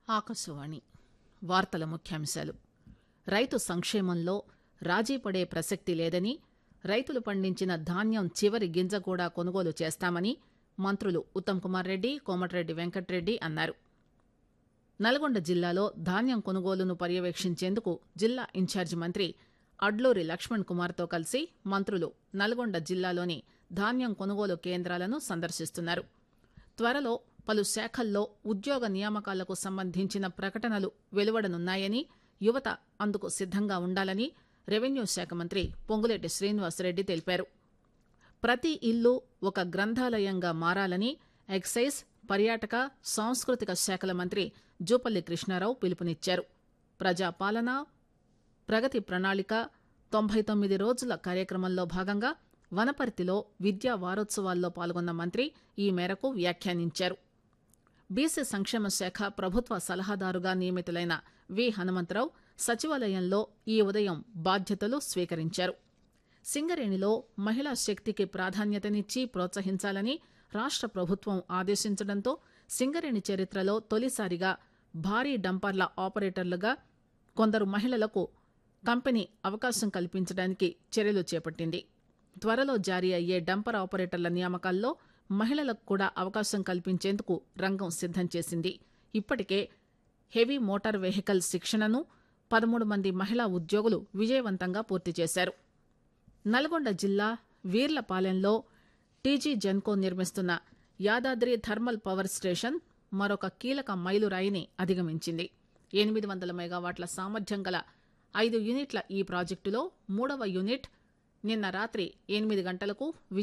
ఆకాశవాణి వార్తల ముఖ్యాంశాలు రైతు సంక్షేమంలో రాజీ పడే ప్రసక్తి లేదని రైతులు పండించిన ధాన్యం చివరి గింజ కూడా కొనుగోలు చేస్తామని మంత్రులు ఉత్తమ్ కుమార్ రెడ్డి కోమటిరెడ్డి వెంకటరెడ్డి అన్నారు నల్గొండ జిల్లాలో ధాన్యం కొనుగోలును పర్యవేక్షించేందుకు జిల్లా ఇన్ఛార్జి మంత్రి అడ్లూరి లక్ష్మణ్ కుమార్తో కలిసి మంత్రులు నల్గొండ జిల్లాలోని ధాన్యం కొనుగోలు కేంద్రాలను సందర్శిస్తున్నారు త్వరలో పలు శాఖల్లో ఉద్యోగ నియామకాలకు సంబంధించిన ప్రకటనలు వెలువడనున్నాయని యువత అందుకు సిద్దంగా ఉండాలని రెవెన్యూ శాఖ మంత్రి పొంగులేటి శ్రీనివాసరెడ్డి తెలిపారు ప్రతి ఇల్లు ఒక గ్రంథాలయంగా మారాలని ఎక్సైజ్ పర్యాటక సాంస్కృతిక శాఖల మంత్రి జూపల్లి కృష్ణారావు పిలుపునిచ్చారు ప్రజాపాలన ప్రగతి ప్రణాళిక తొంభై తొమ్మిది రోజుల కార్యక్రమంలో భాగంగా వనపర్తిలో విద్యా వారోత్సవాల్లో పాల్గొన్న మంత్రి ఈ మేరకు వ్యాఖ్యానించారు బీసీ సంక్షేమ శాఖ ప్రభుత్వ సలహాదారుగా నియమితులైన వి హనుమంతరావు సచివాలయంలో ఈ ఉదయం బాధ్యతలు స్వీకరించారు సింగరేణిలో మహిళా శక్తికి ప్రాధాన్యతనిచ్చి ప్రోత్సహించాలని రాష్ట ప్రభుత్వం ఆదేశించడంతో సింగరేణి చరిత్రలో తొలిసారిగా భారీ డంపర్ల ఆపరేటర్లుగా కొందరు మహిళలకు కంపెనీ అవకాశం కల్పించడానికి చర్యలు చేపట్టింది త్వరలో జారీ అయ్యే డంపర్ ఆపరేటర్ల నియామకాల్లో మహిళలకు కూడా అవకాశం కల్పించేందుకు రంగం సిద్దం చేసింది ఇప్పటికే హెవీ మోటార్ వెహికల్ శిక్షణను పదమూడు మంది మహిళా ఉద్యోగులు విజయవంతంగా పూర్తి చేశారు నల్గొండ జిల్లా వీర్లపాలెంలో టీజీ జెన్కో నిర్మిస్తున్న యాదాద్రి థర్మల్ పవర్ స్టేషన్ మరొక కీలక మైలురాయిని అధిగమించింది ఎనిమిది వందల మెగావాట్ల సామర్థ్యం గల ఐదు యూనిట్ల ఈ ప్రాజెక్టులో మూడవ యూనిట్ నిన్న రాత్రి ఎనిమిది గంటలకు